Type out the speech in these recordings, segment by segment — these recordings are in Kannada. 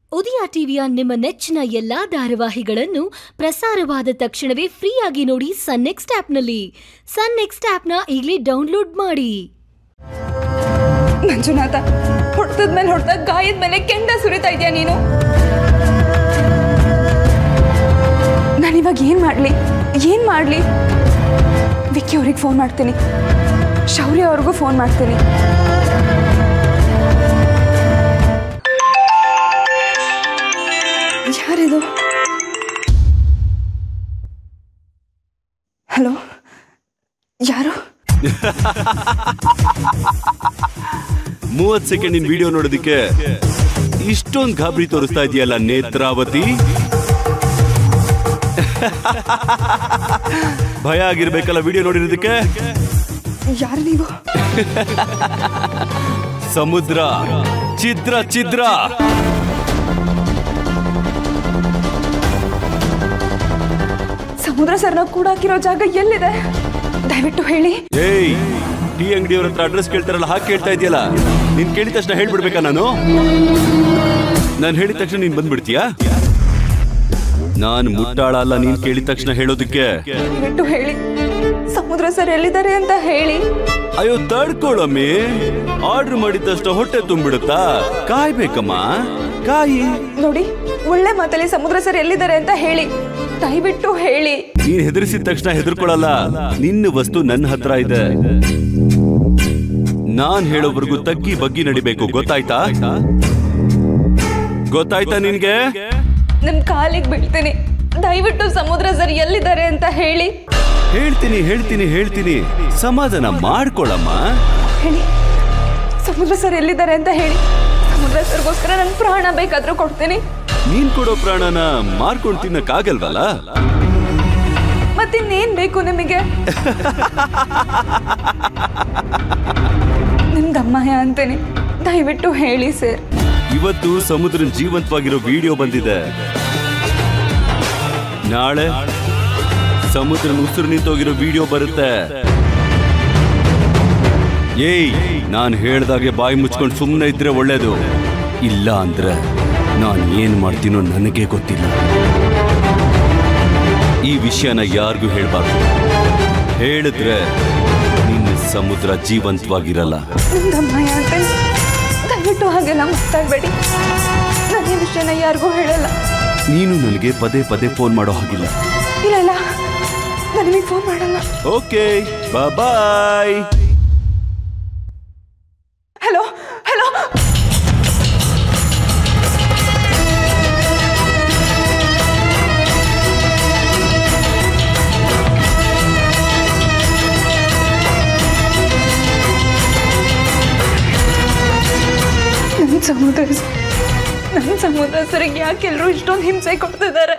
ಉದಯ ಟಿವಿಯ ನಿಮ್ಮ ನೆಚ್ಚಿನ ಎಲ್ಲಾ ಧಾರಾವಾಹಿಗಳನ್ನು ಪ್ರಸಾರವಾದ ತಕ್ಷಣವೇ ಫ್ರೀಯಾಗಿ ನೋಡಿ ಸನ್ ನೆಕ್ಸ್ಟ್ ಆಪ್ನಲ್ಲಿ ಸನ್ ನೆಕ್ಸ್ಟ್ ಆಪ್ನ ಈಗಲೇ ಡೌನ್ಲೋಡ್ ಮಾಡಿ ಮಂಜುನಾಥ ಹೊಡೆದ ಮೇಲೆ ಹೊಡೆದ ಗಾಯದ ಮೇಲೆ ಕೆಂಡ ಸುರಿತಾ ಇದೆಯಾ ನೀನು ನಾನಿವಾಗ ಏನು ಮಾಡಲಿ ಏನು ಮಾಡಲಿ ವಿಕ್ಕಿ ಅವ್ರಿಗೆ ಫೋನ್ ಮಾಡ್ತೀನಿ ಶೌರ್ಯ ಅವ್ರಿಗೂ ಫೋನ್ ಮಾಡ್ತೀನಿ ಯಾರಿದು ಹಲೋ ಯಾರು ಮೂವತ್ ಸೆಕೆಂಡ್ ನಿನ್ ವಿಡಿಯೋ ನೋಡೋದಕ್ಕೆ ಇಷ್ಟೊಂದು ಗಾಬರಿ ತೋರಿಸ್ತಾ ಇದೆಯಲ್ಲ ನೇತ್ರಾವತಿ ಭಯ ಆಗಿರ್ಬೇಕಲ್ಲ ವಿಡಿಯೋ ನೋಡಿರೋದಕ್ಕೆ ಯಾರು ನೀವು ಸಮುದ್ರ ಚಿದ್ರ ಚಿದ್ರ ಸಮುದ್ರ ಸರ್ನ ಕೂಡ ಹಾಕಿರೋ ಜಾಗ ಎಲ್ಲಿದೆ ದಯವಿಟ್ಟು ಹೇಳಿ ಏಯ್ ಟೀ ಅಂಗಡಿಯವ್ರ ಹತ್ರ ಅಡ್ರೆಸ್ ಕೇಳ್ತಾರಲ್ಲ ಹಾಗೆ ಕೇಳ್ತಾ ಇದೆಯಲ್ಲ ನೀನ್ ಕೇಳಿದ ತಕ್ಷಣ ಹೇಳ್ಬಿಡ್ಬೇಕಾ ನಾನು ನಾನು ಹೇಳಿದ ತಕ್ಷಣ ನೀನ್ ಬಂದ್ಬಿಡ್ತೀಯಾ ನಾನ್ ಮುಟ್ಟಾಳ ಅಲ್ಲ ನೀನ್ ಕೇಳಿದ ತಕ್ಷಣ ಹೇಳೋದಕ್ಕೆ ದಯವಿಟ್ಟು ಹೇಳಿ ಸಮುದ್ರ ಸರ್ ಎಲ್ಲಿದ್ದಾರೆ ಅಂತ ಹೇಳಿ ಅಯ್ಯೋ ತಡ್ಕೊಳಮ್ಮಿ ಆರ್ಡರ್ ಮಾಡಿದ ತಕ್ಷಣ ಹೊಟ್ಟೆ ತುಂಬಿಡುತ್ತಾ ಕಾಯ್ಬೇಕಮ್ಮ ಕಾಯಿ ನೋಡಿ ಒಳ್ಳೆ ಮಾತಲ್ಲಿ ಸಮುದ್ರ ಸರ್ ಎಲ್ಲಿದ್ದಾರೆ ಅಂತ ಹೇಳಿ ದಯವಿಟ್ಟು ಹೇಳಿ ನೀನ್ ಹೆದರ್ಸಿದ ತಕ್ಷಣ ಹೆದರ್ಕೊಳಲ್ಲ ನಿನ್ನ ವಸ್ತು ನನ್ನ ಹತ್ರ ಇದೆ ನಾನ್ ಹೇಳೋವರೆಗೂ ತಗ್ಗಿ ಬಗ್ಗಿ ನಡಿಬೇಕು ಗೊತ್ತಾಯ್ತಾ ಗೊತ್ತಾಯ್ತಾ ನಿನ್ಗೆ ನಿಮ್ ಕಾಲಿಗೆ ಬೀಳ್ತೀನಿ ದಯವಿಟ್ಟು ಸಮುದ್ರ ಸರ್ ಎಲ್ಲಿದ್ದಾರೆ ಅಂತ ಹೇಳಿ ಹೇಳ್ತೀನಿ ಹೇಳ್ತೀನಿ ಹೇಳ್ತೀನಿ ಸಮಾಧಾನ ಮಾಡ್ಕೊಳಮ್ಮ ಹೇಳಿ ಸಮುದ್ರ ಸರ್ ಎಲ್ಲಿದ್ದಾರೆ ಅಂತ ಹೇಳಿ ಸಮುದ್ರ ಸರ್ಗೋಸ್ಕರ ನನ್ ಪ್ರಾಣ ಬೇಕಾದ್ರೂ ಕೊಡ್ತೀನಿ ನೀನ್ ಕೊಡೋ ಪ್ರಾಣನ ಮಾರ್ಕೊಂಡ್ ತಿನ್ನಕ್ಕಾಗಲ್ವಲ್ಲ ಮತ್ತಿನ್ನೇನ್ ಬೇಕು ನಿಮಗೆ ನಿಮ್ಗೆ ಅಮ್ಮಯ್ಯ ಅಂತೀನಿ ದಯವಿಟ್ಟು ಹೇಳಿ ಸರ್ ಇವತ್ತು ಸಮುದ್ರನ್ ಜೀವಂತವಾಗಿರೋ ವಿಡಿಯೋ ಬಂದಿದೆ ನಾಳೆ ಸಮುದ್ರನ ಉಸಿರು ನಿಂತೋಗಿರೋ ವಿಡಿಯೋ ಬರುತ್ತೆ ಏಯ್ ನಾನ್ ಹೇಳ್ದಾಗೆ ಬಾಯಿ ಮುಚ್ಕೊಂಡು ಸುಮ್ಮನೆ ಇದ್ರೆ ಒಳ್ಳೇದು ಇಲ್ಲ ಅಂದ್ರೆ ನಾನ್ ಏನ್ ಮಾಡ್ತೀನೋ ನನಗೆ ಗೊತ್ತಿಲ್ಲ ಈ ವಿಷಯನ ಯಾರಿಗೂ ಹೇಳ್ಬಾರ್ದು ಹೇಳಿದ್ರೆ ನಿನ್ನ ಸಮುದ್ರ ಜೀವಂತವಾಗಿರಲ್ಲ ನಿಮ್ಗೆ ಅಮ್ಮಯ್ಯ ಅಂತೀನಿ ದಯವಿಟ್ಟು ಹಾಗೆಲ್ಲ ಮಾತಾಡಬೇಡಿ ನಾನು ಈ ವಿಷಯನ ಯಾರಿಗೂ ಹೇಳಲ್ಲ ನೀನು ನನಗೆ ಪದೇ ಪದೇ ಫೋನ್ ಮಾಡೋ ಹಾಗಿಲ್ಲ ಇಲ್ಲ ಇಲ್ಲ ನಾನು ನಿಮಗೆ ಫೋನ್ ಮಾಡಲ್ಲ ಓಕೆ ಬಾಯ್ ಹಲೋ ಹಲೋ ನನ್ನ ಸಮುದ್ರ ನನ್ನ ಸಮುದ್ರ ಸರಿಗೆ ಯಾಕೆ ಎಲ್ಲರೂ ಇಷ್ಟೊಂದು ಹಿಂಸೆ ಕೊಡ್ತಿದ್ದಾರೆ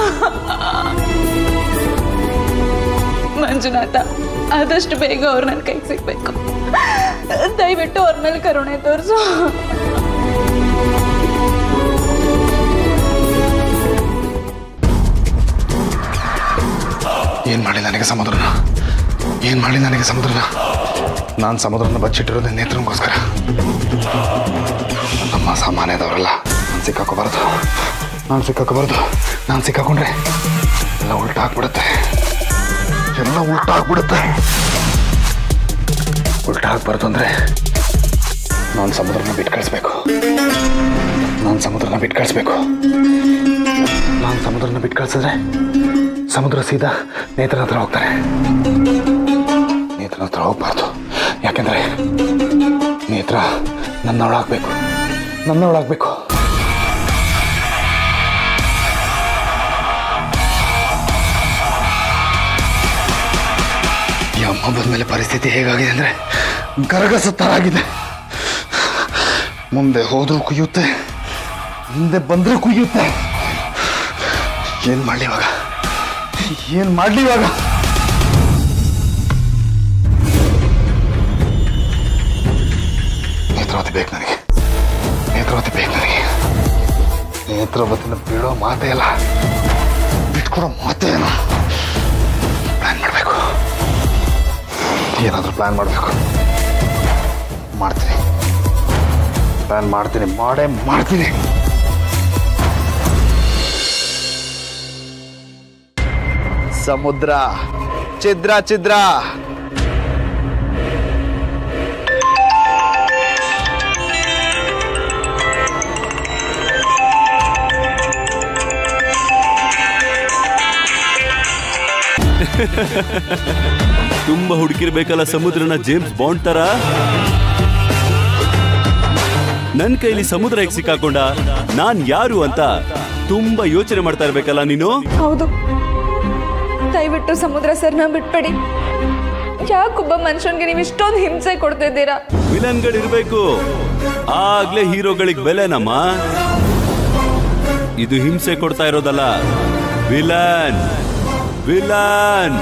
ಮಂಜುನಾಥ ಆದಷ್ಟು ಬೇಗ ಅವ್ರು ನನ್ನ ಕೈಗೆ ಸಿಗ್ಬೇಕು ದಯವಿಟ್ಟು ಅವ್ರ ಮೇಲೆ ಕರುಣೆ ತೋರಿಸು ಏನು ಮಾಡಿ ನನಗೆ ಸಮುದ್ರನ ಏನು ಮಾಡಿ ನನಗೆ ಸಮುದ್ರನ ನಾನು ಸಮುದ್ರನ ಬಚ್ಚಿಟ್ಟಿರೋದು ನೇತ್ರನಿಗೋಸ್ಕರ ನಮ್ಮ ಸಾಮಾನ್ಯದವರಲ್ಲ ನಾನು ಸಿಕ್ಕಾಕೋಬಾರ್ದು ನಾನು ಸಿಕ್ಕಾಕೋಬಾರ್ದು ನಾನು ಸಿಕ್ಕಾಕೊಂಡ್ರೆ ಎಲ್ಲ ಉಲ್ಟಾ ಹಾಕ್ಬಿಡುತ್ತೆ ಎಲ್ಲ ಉಲ್ಟಾ ಹಾಕ್ಬಿಡುತ್ತೆ ಉಲ್ಟಾ ಹಾಕ್ಬಾರ್ದು ಅಂದರೆ ನಾನು ಸಮುದ್ರನ ಬಿಟ್ಟು ಕಳಿಸ್ಬೇಕು ನಾನು ಸಮುದ್ರನ ಬಿಟ್ಟು ಕಳಿಸ್ಬೇಕು ನಾನು ಸಮುದ್ರನ ಬಿಟ್ಟು ಕಳಿಸಿದ್ರೆ ಸಮುದ್ರ ಸೀದಾ ನೇತ್ರನ ಹತ್ರ ಹೋಗ್ತಾರೆ ನೇತ್ರನ ಹತ್ರ ಹೋಗ್ಬಾರ್ದು ಯಾಕೆಂದ್ರೆ ನೇತ್ರ ನನ್ನವಳಾಗಬೇಕು ನನ್ನವಳಾಗಬೇಕು ಈ ಅಮ್ಮ ಬಂದಮೇಲೆ ಪರಿಸ್ಥಿತಿ ಹೇಗಾಗಿದೆ ಅಂದರೆ ಗರಗಸ ಥರ ಆಗಿದೆ ಮುಂದೆ ಹೋದ್ರೂ ಕುಯ್ಯುತ್ತೆ ಹಿಂದೆ ಬಂದ್ರೆ ಕುಯ್ಯುತ್ತೆ ಏನು ಮಾಡಲಿ ಇವಾಗ ಏನು ಮಾಡಲಿ ಇವಾಗ ನೇತ್ರಾವತಿ ಬೇಕು ನನಗೆ ನೇತ್ರಾವತಿ ಬೇಕು ನನಗೆ ನೇತ್ರಾವತಿನ ಬೀಳೋ ಮಾತೇ ಇಲ್ಲ ಬಿಟ್ಕೊಡೋ ಮಾತೇ ಏನು ಪ್ಲ್ಯಾನ್ ಮಾಡಬೇಕು ಏನಾದರೂ ಪ್ಲ್ಯಾನ್ ಮಾಡಬೇಕು ಮಾಡ್ತೀನಿ ಪ್ಲ್ಯಾನ್ ಮಾಡ್ತೀನಿ ಮಾಡೇ ಮಾಡ್ತೀನಿ ಸಮುದ್ರ ಛಿದ್ರ ಛಿದ್ರ ತುಂಬಾ ಹುಡುಕಿರ್ಬೇಕಲ್ಲ ಸಮುದ್ರನ ಜೇಮ್ಸ್ ಬಾಂಡ್ ತರ ನನ್ ಕೈಲಿ ಸಮುದ್ರ ಹೇಗೆ ಸಿಕ್ಕಾಕೊಂಡ ನಾನ್ ಯಾರು ಅಂತ ತುಂಬಾ ಯೋಚನೆ ಮಾಡ್ತಾ ಇರ್ಬೇಕಲ್ಲ ನೀನು ಹೌದು ದಯವಿಟ್ಟು ಸಮುದ್ರ ಸರ್ನ ಬಿಟ್ಬೇಡಿ ಯಾಕೊಬ್ಬ ಮನುಷ್ಯನ್ಗೆ ನೀವು ಇಷ್ಟೊಂದು ಹಿಂಸೆ ಕೊಡ್ತಿದ್ದೀರಾ ವಿಲನ್ಗಳಿರ್ಬೇಕು ಆಗ್ಲೇ ಹೀರೋಗಳಿಗೆ ಬೆಲೆನಮ್ಮ ಇದು ಹಿಂಸೆ ಕೊಡ್ತಾ ಇರೋದಲ್ಲ villain villain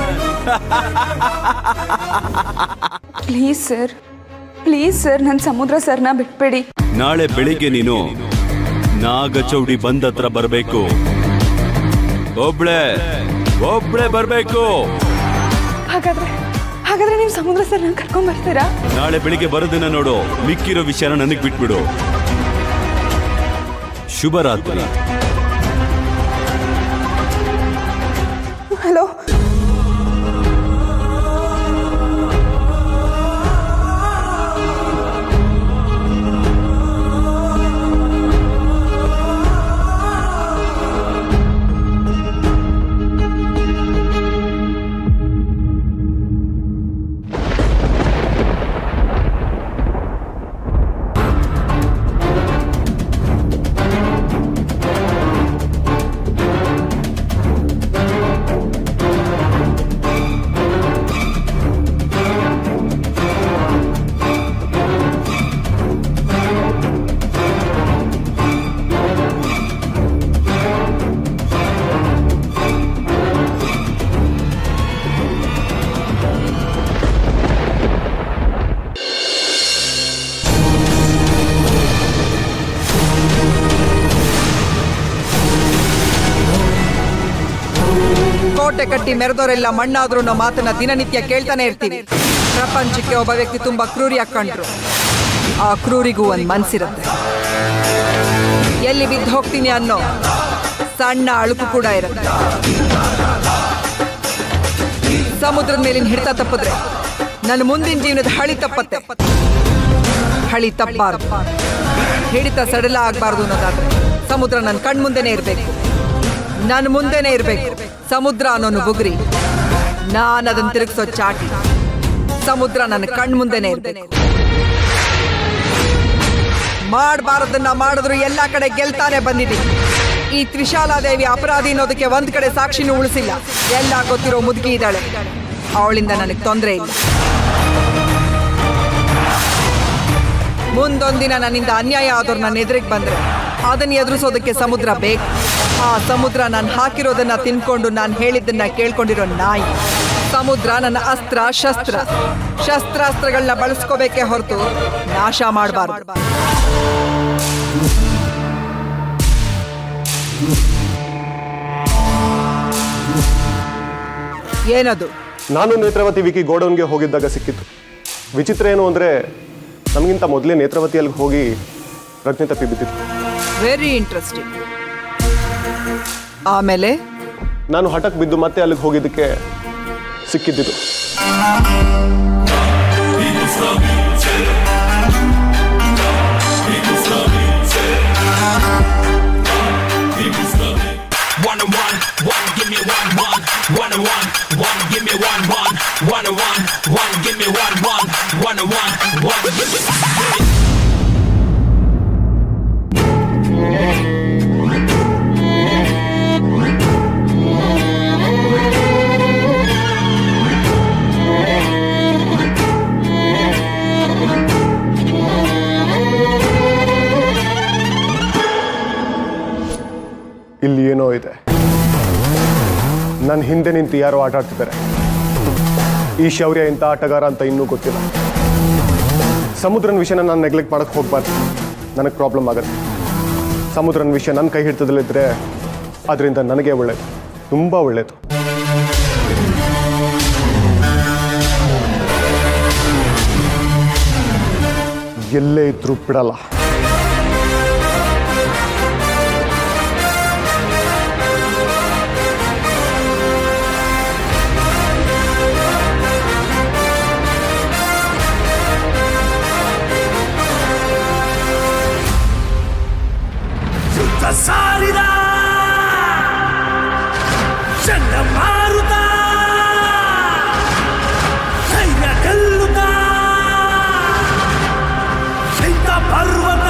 please sir please sir ನನ್ನ ಸಮುದ್ರ ಸರ್ನ ಬಿಟ್ಬೇಡಿ ನಾಳೆ ಬೆಳಿಗ್ಗೆ ನೀನು ನಾಗಚೌಡಿ ಬಂದ್ ಹತ್ರ ಬರ್ಬೇಕು ಒಬ್ಳೆ ಒಬ್ಳೆ ಬರ್ಬೇಕು ಹಾಗಾದ್ರೆ ಹಾಗಾದ್ರೆ ನೀವು ಸಮುದ್ರ ಸರ್ನ ಕರ್ಕೊಂಡ್ ಬರ್ತೀರಾ ನಾಳೆ ಬೆಳಿಗ್ಗೆ ಬರೋದನ್ನ ನೋಡು ಮಿಕ್ಕಿರೋ ವಿಷಯನ ನನಗ್ ಬಿಟ್ಬಿಡು ಶುಭರಾತ್ರಿ ಹಲೋ ಕೋಟೆ ಕಟ್ಟಿ ಮೆರೆದವರೆಲ್ಲ ಮಣ್ಣಾದ್ರೂ ಅನ್ನೋ ಮಾತನ್ನ ದಿನನಿತ್ಯ ಕೇಳ್ತಾನೆ ಇರ್ತೀವಿ ಪ್ರಪಂಚಕ್ಕೆ ಒಬ್ಬ ವ್ಯಕ್ತಿ ತುಂಬಾ ಕ್ರೂರಿಯಾಗಿ ಕಂಡ್ರು ಆ ಕ್ರೂರಿಗೂ ಒಂದು ಮನ್ಸಿರುತ್ತೆ ಎಲ್ಲಿ ಬಿದ್ದು ಹೋಗ್ತೀನಿ ಅನ್ನೋ ಸಣ್ಣ ಅಳುಕು ಕೂಡ ಇರುತ್ತೆ ಸಮುದ್ರದ ಮೇಲಿನ ಹಿಡಿತ ತಪ್ಪಿದ್ರೆ ನನ್ನ ಮುಂದಿನ ಜೀವನದ ಹಳಿ ತಪ್ಪತ್ತೆ ಹಳಿ ತಪ್ಪಬಾರ್ದು ಹಿಡಿತ ಸಡಲ ಆಗಬಾರ್ದು ಅನ್ನೋದಾದ್ರೆ ಸಮುದ್ರ ನನ್ನ ಕಣ್ಮುಂದೆನೇ ಇರಬೇಕು ನನ್ನ ಮುಂದೆನೇ ಇರಬೇಕು ಸಮುದ್ರ ಅನ್ನೋನು ಬುಗುರಿ ನಾನು ಅದನ್ನ ತಿರುಗಿಸೋ ಚಾಟಿ ಸಮುದ್ರ ನನ್ನ ಕಣ್ಮುಂದೆನೇ ಇರಬೇಕು ಮಾಡಬಾರದನ್ನ ಮಾಡಿದ್ರು ಎಲ್ಲ ಕಡೆ ಗೆಲ್ತಾನೆ ಬಂದಿದ್ದೀನಿ ಈ ತ್ರಿಶಾಲಾದೇವಿ ಅಪರಾಧಿ ಅನ್ನೋದಕ್ಕೆ ಒಂದ್ ಕಡೆ ಸಾಕ್ಷಿನೂ ಉಳಿಸಿಲ್ಲ ಎಲ್ಲ ಗೊತ್ತಿರೋ ಮುದುಕಿ ಇದ್ದಾಳೆ ಅವಳಿಂದ ನನಗೆ ತೊಂದರೆ ಇಲ್ಲ ಮುಂದೊಂದಿನ ನನ್ನಿಂದ ಅನ್ಯಾಯ ಆದವ್ರು ನನ್ನ ಎದುರಿಗೆ ಬಂದ್ರೆ ಅದನ್ನ ಎದುರಿಸೋದಕ್ಕೆ ಸಮುದ್ರ ಬೇಕು ಆ ಸಮುದ್ರ ನಾನು ಹಾಕಿರೋದನ್ನ ತಿನ್ಕೊಂಡು ನಾನು ಹೇಳಿದ್ದನ್ನ ಕೇಳ್ಕೊಂಡಿರೋ ನಾಯಿ ಸಮುದ್ರ ನನ್ನ ಅಸ್ತ್ರ ಶಸ್ತ್ರ ಶಸ್ತ್ರಾಸ್ತ್ರಗಳನ್ನ ಬಳಸ್ಕೋಬೇಕೇ ಹೊರತು ನಾಶ ಮಾಡಬಾರ್ದು ಏನದು ನಾನು ನೇತ್ರಾವತಿ ವಿಕಿ ಗೋಡೌನ್ಗೆ ಹೋಗಿದ್ದಾಗ ಸಿಕ್ಕಿತ್ತು ವಿಚಿತ್ರ ಏನು ಅಂದರೆ ನಮಗಿಂತ ಮೊದಲೇ ನೇತ್ರಾವತಿ ಅಲ್ಲಿಗೆ ಹೋಗಿ ಪ್ರಜ್ಞೆ ತಪ್ಪಿ ಬಿದ್ದಿತ್ತು ವೆರಿ ಇಂಟ್ರೆಸ್ಟಿಂಗ್ ಆಮೇಲೆ ನಾನು ಹಠಕ್ಕೆ ಬಿದ್ದು ಮತ್ತೆ ಅಲ್ಲಿಗೆ ಹೋಗಿದ್ದಕ್ಕೆ ಸಿಕ್ಕಿದ್ದಿದ್ದು ಇಲ್ಲಿ ಏನೋ ಇದೆ ನನ್ನ ಹಿಂದೆ ನಿಂತು ಯಾರೋ ಆಟ ಆಡ್ತಿದ್ದಾರೆ ಈ ಶೌರ್ಯ ಇಂಥ ಆಟಗಾರ ಅಂತ ಇನ್ನೂ ಗೊತ್ತಿಲ್ಲ ಸಮುದ್ರನ ವಿಷಯನ ನಾನು ನೆಗ್ಲೆಕ್ಟ್ ಮಾಡೋಕ್ಕೆ ಹೋಗ್ಬಾರ್ದು ನನಗೆ ಪ್ರಾಬ್ಲಮ್ ಆಗುತ್ತೆ ಸಮುದ್ರನ ವಿಷಯ ನನ್ನ ಕೈ ಹಿಡಿತದಲ್ಲಿದ್ದರೆ ಅದರಿಂದ ನನಗೆ ಒಳ್ಳೆಯದು ತುಂಬ ಒಳ್ಳೆಯದು ಎಲ್ಲೇ ಇದ್ರೂ ಬಿಡಲ್ಲ ಸಾರಿದ ಚಂಡಮಾರುತ ಧೈರ್ಯ ಗೆಲ್ಲುತ್ತ ನಿಂತ ಪರ್ವತ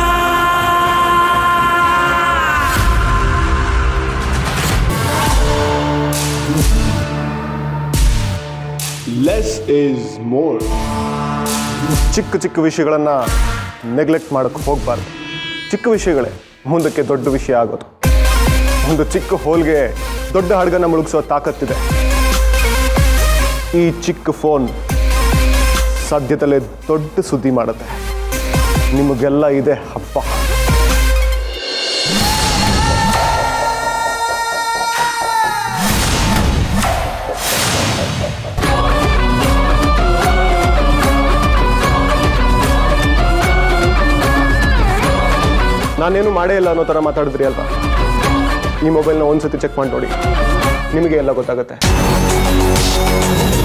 ಲೆಸ್ ಈಸ್ ಮೋರ್ ಚಿಕ್ಕ ಚಿಕ್ಕ ವಿಷಯಗಳನ್ನು ನೆಗ್ಲೆಕ್ಟ್ ಮಾಡೋಕ್ಕೆ ಹೋಗಬಾರ್ದು ಚಿಕ್ಕ ವಿಷಯಗಳೇ ಮುಂದಕ್ಕೆ ದೊಡ್ಡ ವಿಷಯ ಆಗೋದು ಒಂದು ಚಿಕ್ಕ ಹೋಲ್ಗೆ ದೊಡ್ಡ ಹಡಗನ್ನ ಮುಳುಗಿಸೋ ತಾಕತ್ತಿದೆ ಈ ಚಿಕ್ಕ ಫೋನ್ ಸದ್ಯದಲ್ಲೇ ದೊಡ್ಡ ಸುದ್ದಿ ಮಾಡುತ್ತೆ ನಿಮಗೆಲ್ಲ ಇದೆ ಹಬ್ಬ ನಾನೇನು ಮಾಡೇ ಇಲ್ಲ ಅನ್ನೋ ಥರ ಮಾತಾಡಿದ್ರಿ ಅಲ್ವಾ ಈ ಮೊಬೈಲ್ನ ಒಂದ್ಸತಿ ಚೆಕ್ ಮಾಡಿ ನೋಡಿ ನಿಮಗೆ ಎಲ್ಲ ಗೊತ್ತಾಗುತ್ತೆ